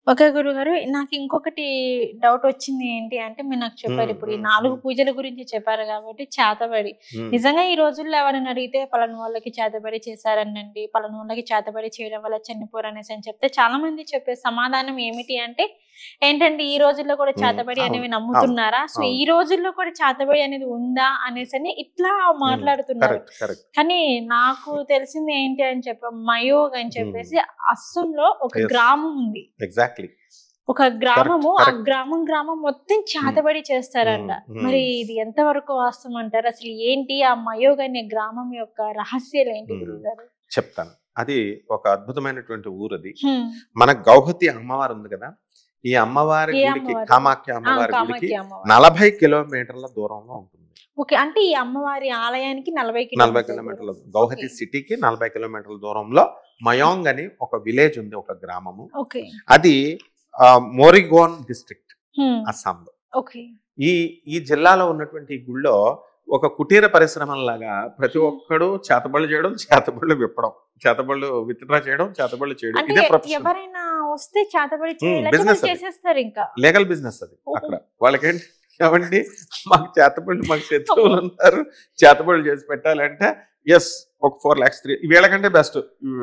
Okay గురుగారు నాకు ఇంకొకటి డౌట్ వచ్చింది ఏంటి అంటే మీరు నాకు చెప్పారు మ్మ్, ఇప్పుడు ఈ మ్మ్, నాలుగు మ్మ్. పూజల గురించి చెప్పారు కాబట్టి చేతబడి ఉమ్. నిజంగా ఈ రోజుల్లో ఎవరైనా అడిగితే పలానా వాళ్ళకి చేతబడి చేశారనండి పలానా వాళ్ళకి చేతబడి చేయడం వల్ల చనిపోరు అనేసి అని చెప్తే చాలా మంది చెప్పే సమాధానం ఏమిటి అంటే ఏంటంటే ఈ రోజుల్లో కూడా మ్మ్, చేతబడి అవును, అనేవి నమ్ముతున్నారా సో అవును. ఈ రోజుల్లో కూడా చేతబడి అనేది ఉందా అనేసి అని ఇట్లా మాట్లాడుతున్నారు కరెక్ట్ కరెక్ట్ కానీ నాకు తెలిసింది ఏంటి అని చెప్ప మయోగ్ అని చెప్పేసి అస్సంలో ఒక Yes. గ్రామం ఉంది ఎగ్జాక్ట్లీ ఒక గ్రామము ఆ correct. గ్రామం గ్రామం మొత్తం చేతబడి చేస్తారంట మ్మ్, మ్మ్. మరి ఇది ఎంతవరకు వాస్తవం అంటారు అసలు ఏంటి ఆ మయోగ్ అనే గ్రామం యొక్క రహస్యాలు ఏంటి మ్మ్. గురువు గారు చెప్తాను అది ఒక అద్భుతమైనటువంటి ఊరు అది మన గౌహతి అమ్మవారు ఉంది కదా ఈ అమ్మవారి ఏ గుడికి అమ్మవారు? కామాఖ్య అమ్మవారి గుడికి కామాఖ్య అమ్మవారు నలభై కిలోమీటర్ల దూరంలో ఉంటుంది ఓకే అంటే ఈ అమ్మవారి ఆలయానికి నలభై నలభై కిలోమీటర్ల గౌహతి సిటీకి నలభై కిలోమీటర్ల దూరంలో మయాంగ్ అని ఒక విలేజ్ ఉంది ఒక గ్రామము ఓకే అది ఆ, మోరిగోన్ డిస్ట్రిక్ట్ అస్సాంలో ఓకే ఈ ఈ జిల్లాలో ఉన్నటువంటి ఈ గుళ్ళో ఒక కుటీర పరిశ్రమలాగా ప్రతి ఒక్కడు చేతబళ్ళు చేయడం చేతబళ్ళు విప్పడం చేతబళ్ళు విత్డ్రా చేయడం చేతబళ్ళు చేయడం అంటే ఇదే ఎ- ప్రొఫెషన్ ఎవరైనా వస్తే చేతబడి మ్మ్, చేయాలంటే business వాళ్ళు అది. చేసేస్తారు ఇంకా లీగల్ బిజినెస్ అది ఓహో. అక్కడ వాళ్ళకేంటి ఏమండి మాకు చేతబళ్ళు మాకు శత్రువులు ఉన్నారు చేతబళ్ళు చేసి పెట్టాలంటే ఎస్ ఒక ఫోర్ లాక్స్ త్రీ వీళ్ళకంటే బెస్ట్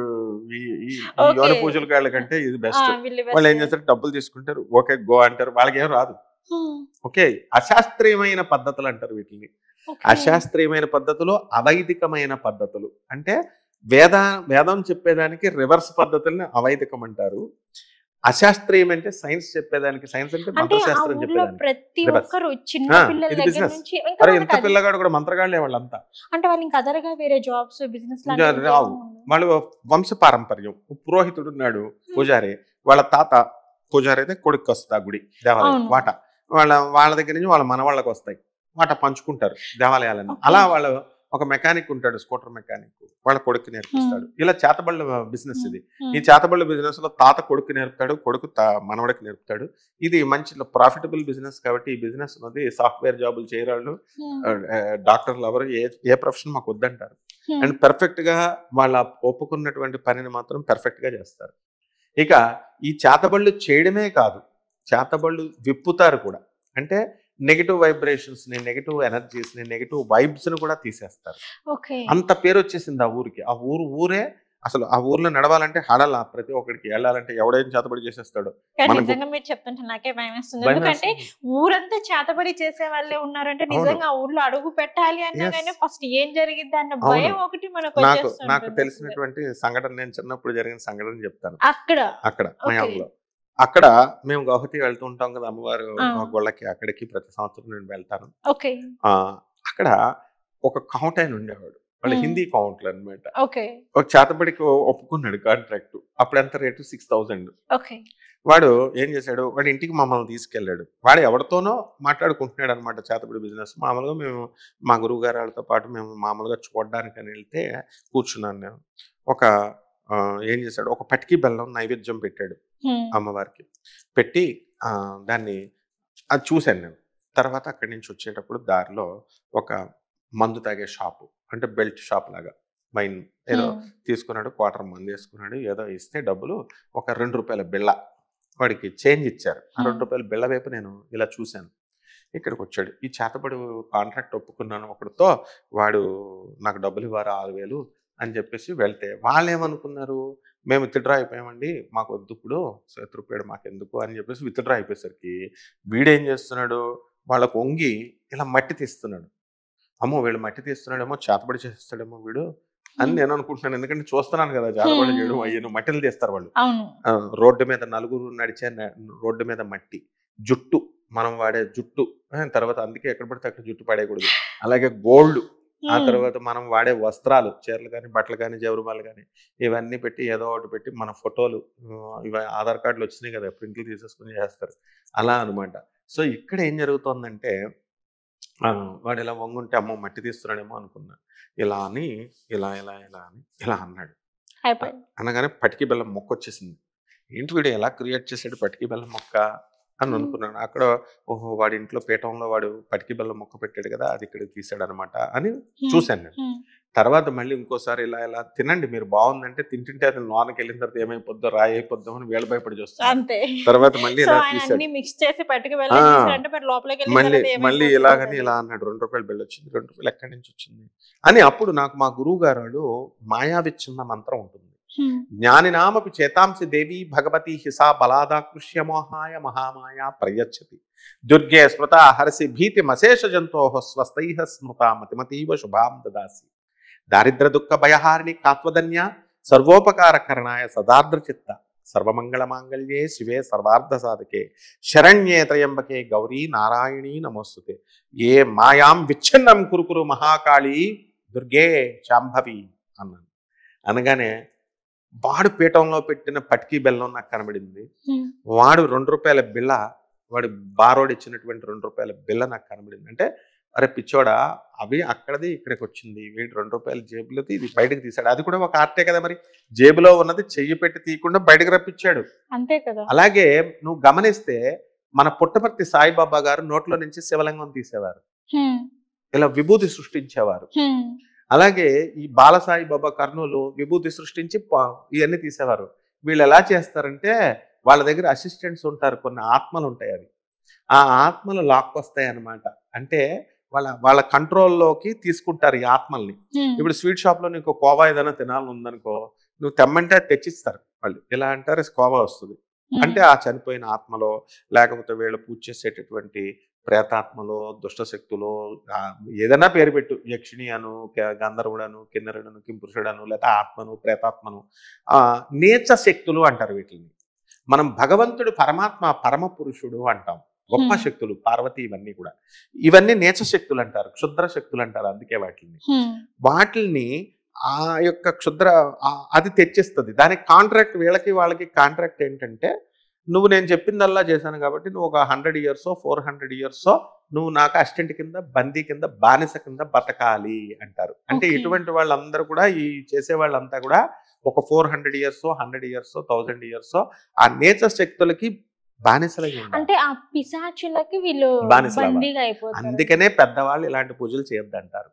ఈ Okay. యోని పూజల వాళ్ళ కంటే ఇది ఆ, బెస్ట్ వీళ్ళు వాళ్ళు ఏం best. చేస్తారు డబ్బులు తీసుకుంటారు ఓకే గో అంటారు వాళ్ళకి ఏం రాదు హ్మ్, ఓకే అశాస్త్రీయమైన పద్ధతులు అంటారు వీటిని ఓకే. అశాస్త్రీయమైన పద్ధతులు అవైదికమైన పద్ధతులు అంటే వేద వేదం చెప్పేదానికి రివర్స్ పద్ధతుల్ని అవైదికం అంటారు అశాస్త్రీయం అంటే సైన్స్ చెప్పేదానికి సైన్స్ అంటే అంటే ఆ మంత్రశాస్త్రం ఊర్లో చెప్పేదానికి ప్రతి Reverse. ఒక్కరు చిన్న ఆ, పిల్లల ఇది దగ్గర business. నుంచి ఇంకా అరే వాళ్ళకి ఎంత అది- పిల్లగాడు కూడా మంత్రగాళ్ళే వాళ్ళంతా అంటే వాళ్ళు ఇంకా అదరగా వేరే జాబ్స్ బిజినెస్ ఇంకా రావు. వాళ్ళు వంశ పారంపర్యం పురోహితుడు ఉన్నాడు పూజారి వాళ్ళ తాత పూజారి అయితే కొడుకు వస్తుంది ఆ గుడి దేవాలయం అవును. వాట వాళ్ళ వాళ్ళ దగ్గర నుంచి వాళ్ళ మనవాళ్ళకి వస్తాయి వాట పంచుకుంటారు దేవాలయాలను Okay. అలా వాళ్ళు ఒక మెకానిక్ ఉంటాడు స్కూటర్ మెకానిక్ వాళ్ళ కొడుకు నేర్పిస్తాడు ఇలా చేతబళ్ళ బిజినెస్ ఇది ఈ చేతబళ్ళ బిజినెస్ లో తాత కొడుకు నేర్పుతాడు కొడుకు తా- మనవడికి నేర్పుతాడు ఇది మంచి ప్రాఫిటబుల్ బిజినెస్ కాబట్టి ఈ బిజినెస్ అనేది సాఫ్ట్వేర్ జాబులు చేయరాళ్ళు డాక్టర్లు ఎవరు ఏ ఏ ప్రొఫెషన్ మాకు వద్దంటారు అండ్ పర్ఫెక్ట్ గా వాళ్ళ ఒప్పుకున్నటువంటి పనిని మాత్రం పర్ఫెక్ట్ గా చేస్తారు ఇక ఈ చేతబళ్ళు చేయడమే కాదు చేతబళ్ళు విప్పుతారు కూడా అంటే నెగిటివ్ వైబ్రేషన్స్ ని నెగిటివ్ ఎనర్జీస్ ని నెగిటివ్ వైబ్స్ ని కూడా తీసేస్తారు ఓకే అంత పేరు వచ్చేసింది ఆ ఊరికి ఆ ఊరు ఊరే అసలు ఆ ఊర్లో నడవాలంటే హడల ప్రతి ఒక్కడికి వెళ్ళాలంటే ఎవడేం చేతబడి చేసేస్తాడు కానీ మనకు- నిజంగా మీరు చెప్తుంటే నాకే భయం వేస్తుంది భయం ఎందుకంటే వేస్తుంది. ఊరంతా చేతబడి చేసే వాళ్ళే ఉన్నారంటే అవును. నిజంగా ఆ ఊర్లో అడుగు పెట్టాలి అన్నా Yes. కానీ ఫస్ట్ ఏం జరిగిద్ది అన్న అవును. భయం ఒకటి మనకు నాకు వచ్చేస్తుంటుంది నాకు అసలు. తెలిసినటువంటి సంఘటన నేను చిన్నప్పుడు జరిగిన సంఘటన చెప్తాను అక్కడ అక్కడ Okay. మయాంలో అక్కడ మేము గౌహతి వెళ్తూ ఉంటాం కదా అమ్మవారు ఆ. గొళ్ళకి అక్కడికి ప్రతి సంవత్సరం నేను వెళ్తాను ఓకే ఆ అక్కడ ఒక కౌంట్ ఆయన ఉండేవాడు వాళ్ళు Hmm. హిందీ కౌంట్లు అన్నమాట ఓకే ఒక చేతబడికి ఒప్పుకున్నాడు కాంట్రాక్ట్ అప్పుడు ఎంత రేటు సిక్స్ థౌసండ్ ఓకే వాడు ఏం చేశాడు వాడి ఇంటికి మమ్మల్ని తీసుకెళ్ళాడు వాడు ఎవరితోనో మాట్లాడుకుంటున్నాడు అనమాట చేతబడి బిజినెస్ మామూలుగా మేము మా గురువు గారు వాళ్ళతో పాటు మేము మామూలుగా చూడడానికి అని వెళ్తే కూర్చున్నాను నేను ఒక ఆ, ఏం చేశాడు ఒక పటికి బెల్లం నైవేద్యం పెట్టాడు హ్మ్. అమ్మవారికి పెట్టి ఆ, దాన్ని అది చూశాను నేను తర్వాత అక్కడి నుంచి వచ్చేటప్పుడు దారిలో ఒక మందు తాగే షాపు అంటే బెల్ట్ షాప్ లాగా వైన్ ఏదో హ్మ్. తీసుకున్నాడు క్వార్టర్ మంది వేసుకున్నాడు ఏదో ఇస్తే డబ్బులు ఒక రెండు రూపాయల బిళ్ళ వాడికి చేంజ్ ఇచ్చారు ఆ రెండు Hmm. రూపాయల బిళ్ళ వైపు నేను ఇలా చూశాను ఇక్కడికి వచ్చాడు ఈ చేతబడి కాంట్రాక్ట్ ఒప్పుకున్నాను ఒకటితో వాడు నాకు డబ్బులు ఇవ్వరు ఆరు వేలు అని చెప్పేసి వెళ్తే వాళ్ళు ఏమనుకున్నారు మేము విత్డ్రా అయిపోయామండి మాకు వద్దు ఇప్పుడు శత్రుపేడు మాకు ఎందుకు అని చెప్పేసి విత్డ్రా అయిపోయేసరికి వీడేం చేస్తున్నాడు వాళ్ళకు వంగి ఇలా మట్టి తీస్తున్నాడు అమ్మో వీళ్ళు మట్టి తీస్తున్నాడేమో చేతబడి చేస్తాడేమో వీడు అని నేను అనుకుంటున్నాను ఎందుకంటే చూస్తున్నాను కదా చేతబడి Hmm. చేయడం అయ్యను మట్టిలు తీస్తారు వాళ్ళు అవును ఆ, రోడ్డు మీద నలుగురు నడిచే న- రోడ్డు మీద మట్టి జుట్టు మనం వాడే జుట్టు ఆ, తర్వాత అందుకే ఎక్కడ పడితే అక్కడ జుట్టు పడేయకూడదు అలాగే గోల్డ్ ఆ హ్మ్. తర్వాత మనం వాడే వస్త్రాలు చీరలు కానీ బట్టలు కానీ జవరుమాలు కానీ ఇవన్నీ పెట్టి ఏదో ఒకటి పెట్టి మన ఫోటోలు ఆ, ఇవి ఆధార్ కార్డులు వచ్చినాయి కదా ప్రింట్లు తీసేసుకుని చేస్తారు అలా అన్నమాట సో ఇక్కడ ఏం జరుగుతోందంటే ఆ, వాడు ఇలా వంగుంటే అమ్మో మట్టి తీస్తున్నాడేమో అనుకున్నా ఇలా అని ఇలా ఇలా ఇలా అని ఇలా అన్నాడు అయిపోయింది అనగానే పటికి బెల్లం మొక్క వచ్చేసింది ఏంటి వీడు ఎలా క్రియేట్ చేశాడు పటికి బెల్లం మొక్క అని Hmm. అనుకున్నాను అక్కడ ఓహో వాడి ఇంట్లో పీఠంలో వాడు పటికి బెల్లం మొక్క పెట్టాడు కదా అది ఇక్కడ తీసాడు అనమాట అని హ్మ్. చూశాను నేను హ్మ్. తర్వాత మళ్ళీ ఇంకోసారి ఇలా ఇలా తినండి మీరు బాగుందంటే తింటుంటే అది లోనకి వెళ్ళిన తర్వాత ఏమైపోద్దో రాయి అయిపోద్దో అని వేళ భయపడి చూస్తాను అంతే తర్వాత మళ్ళీ సో ఇలా ఆయన తీసాడు అన్ని మిక్స్ చేసి పట్టుకు ఆ. వెళ్ళాలంటే మరి లోపలికి వెళ్ళిన మళ్ళీ తర్వాత మళ్ళీ ఏమైపోతుందో ఇలాగని తెలియదు. ఇలా అన్నాడు రెండు రూపాయలు బిల్ వచ్చింది రెండు రూపాయలు ఎక్కడి నుంచి వచ్చింది అని అప్పుడు నాకు మా గురువు గారు మాయావిచ్ఛిన్న మంత్రం ఉంటుంది హ్మ్. జ్ఞానినామపి చేతాంసి దేవి భగవతి హిసా బలాదాకృష్య మోహాయ మహామాయ ప్రయచ్చతి దుర్గే స్మృత హరసి భీతి మశేష జంతో స్వస్థై స్మృత మతిమతీవ శుభాం దదాసి దారిద్ర దుఃఖ భయహారిణి కాత్వదన్య సర్వోపకారకరణాయ సదార్ద్ర చిత్త సర్వమంగళ మాంగళ్యే శివే సర్వార్థ సాధకే శరణ్యే త్రయంబకే గౌరీ నారాయణీ నమోస్తుతే ఏ మాయాం విచ్ఛిన్నం కురుకురు మహాకాళి దుర్గే శాంభవి అన్నాను అనగానే వాడు పీఠంలో పెట్టిన పట్కీ బెల్లం నాకు కనబడింది హ్మ్. వాడు రెండు రూపాయల బిళ్ళ వాడు బారోడు ఇచ్చినటువంటి రెండు రూపాయల బిళ్ళ నాకు కనబడింది అంటే అరే పిచ్చోడా అవి అక్కడది ఇక్కడికి వచ్చింది వీడు రెండు రూపాయల జేబులో ఇది బయటకు తీశాడు అది కూడా ఒక ఆర్టే కదా మరి జేబులో ఉన్నది చెయ్యి పెట్టి తీయకుండా బయటకు రప్పించాడు అంతే కదా అలాగే నువ్వు గమనిస్తే మన పుట్టపర్తి సాయిబాబా గారు నోట్లో నుంచి శివలింగం తీసేవారు హ్మ్. ఇలా విభూతి సృష్టించేవారు హ్మ్. అలాగే ఈ బాలసాయి బాబా కర్నూలు విభూతి సృష్టించి ప- ఇవన్నీ తీసేవారు వీళ్ళు ఎలా చేస్తారంటే వాళ్ళ దగ్గర అసిస్టెంట్స్ ఉంటారు కొన్ని ఆత్మలు ఉంటాయి అవి ఆ ఆత్మలు లాక్కొస్తాయి అన్నమాట అంటే వాళ్ళ వాళ్ళ కంట్రోల్లోకి తీసుకుంటారు ఈ ఆత్మల్ని హ్మ్. ఇప్పుడు స్వీట్ షాప్లో నీకు కోవా ఏదైనా తినాలని ఉందనుకో నువ్వు తెమ్మంటే అది తెచ్చిస్తారు వాళ్ళు ఎలా అంటారు కోవా వస్తుంది హ్మ్. అంటే ఆ చనిపోయిన ఆత్మలో లేకపోతే వీళ్ళు పూజ చేసేటటువంటి ప్రేతాత్మలో దుష్టశక్తులు ఆ, ఏదైనా పేరు పెట్టు యక్షిణి అను క- గంధర్వుడను కిన్నరుడను కింపురుషుడను లేదా ఆత్మను ప్రేతాత్మను ఆ నేచ శక్తులు అంటారు వీటిని మనం భగవంతుడు పరమాత్మ పరమ పురుషుడు అంటాం గొప్ప Hmm. శక్తులు పార్వతి ఇవన్నీ కూడా ఇవన్నీ నేచ శక్తులు అంటారు క్షుద్ర శక్తులు అంటారు అందుకే వాటిని హ్మ్. వాటిల్ని ఆ యొక్క క్షుద్ర ఆ- అది తెచ్చిస్తుంది దానికి కాంట్రాక్ట్ వీళ్ళకి వాళ్ళకి కాంట్రాక్ట్ ఏంటంటే నువ్వు నేను చెప్పిందల్లా చేశాను కాబట్టి నువ్వు ఒక hundred years four hundred years నువ్వు నాకు అసిస్టెంట్ కింద బందీ కింద బానిస కింద బతకాలి అంటారు అంటే Okay. ఇటువంటి వాళ్ళందరూ కూడా ఈ చేసే వాళ్ళంతా కూడా ఒక four hundred years hundred years thousand years ఆ నేచర్ శక్తులకి బానిసలై ఉండాలి అంటే ఆ పిశాచులకి వీళ్ళు బానిసలు అవ్వాలి. బందీగా అయిపోతారు అందుకనే పెద్దవాళ్ళు ఇలాంటి పూజలు చేయొద్దంటారు